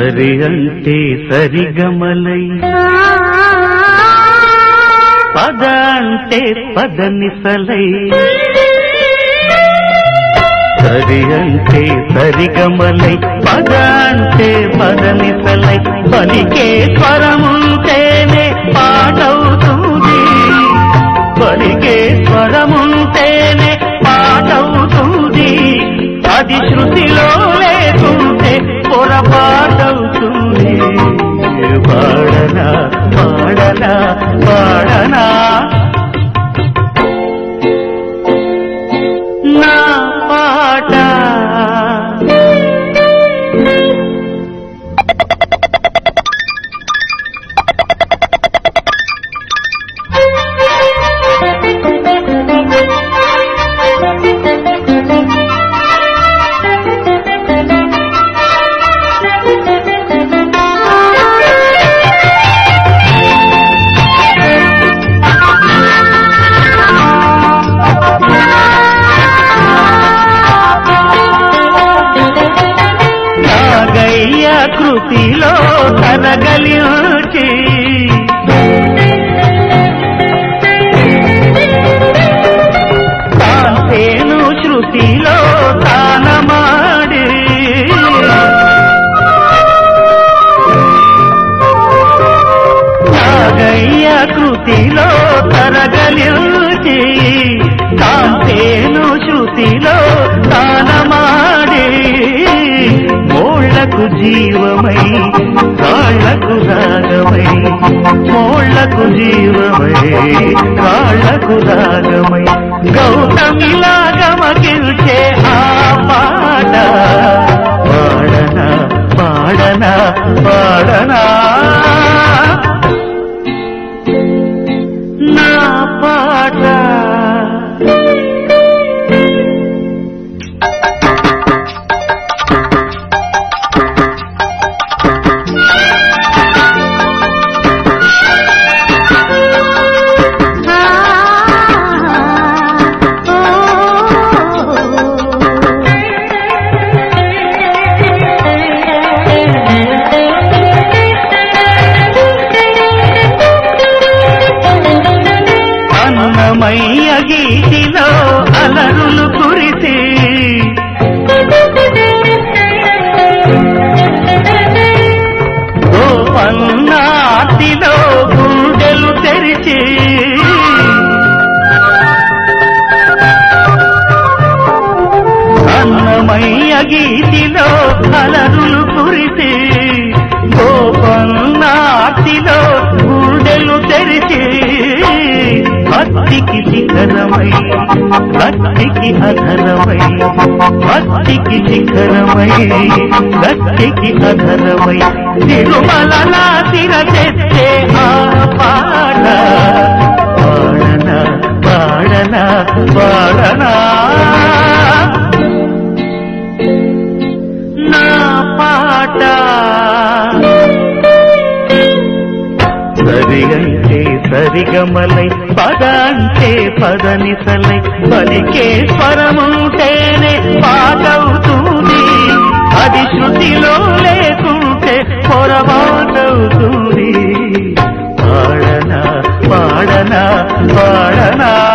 సరి అంటే సరిగమలై పద అంటే పదనిసలై సరి అంటే సరిగమలై పద అంటే పదనిసలై పలికే స్వరముంటేనే పాటవుతుంది పలికే స్వరముంటేనే పాటవుతుంది అది శృతిలో లేకుంటే పొరపాటవుతుంది పాడనా పాడనా పాడనా నా పాట నాగయ్య కృతిలో తనగలిచి తాను శృతిలో తానమాడి నాగయ్య కృతిలో తరగలిచి తాను శృతిలో తానమాడి మోళ్లకు జీవమై కాళ్లకు రాగమై మోళ్లకు జీవమై కాళ్లకు రాగమై గౌతమిలాగమగిల్చే ఆ పాట పాడనా పాడనా పాడనా నా పాట అన్నమయ్య గీతిలో అలరులు కురిసి గోపన్నాటిలో గుండెలు తెరిచి అన్నమయ్య గీతిలో అలరులు కురిసి గోపన్నాటిలో గుండెలు తెరిచి భక్తికి శిఖరమై భక్తికి అధరమై భక్తికి శిఖరమై భక్తికి అధరమై తిరుమల తిర తెచ్చే ఆ పాట పాడనా పాడనా పాడనా నా పాట సరి అంటే సరిగమలై పద అంటే పదనిసలై పలికే స్వరముంటేనే పాటవుతుంది అది శృతిలో లేకుంటే పొరపాటవుతుంది పాడనా పాడనా పాడనా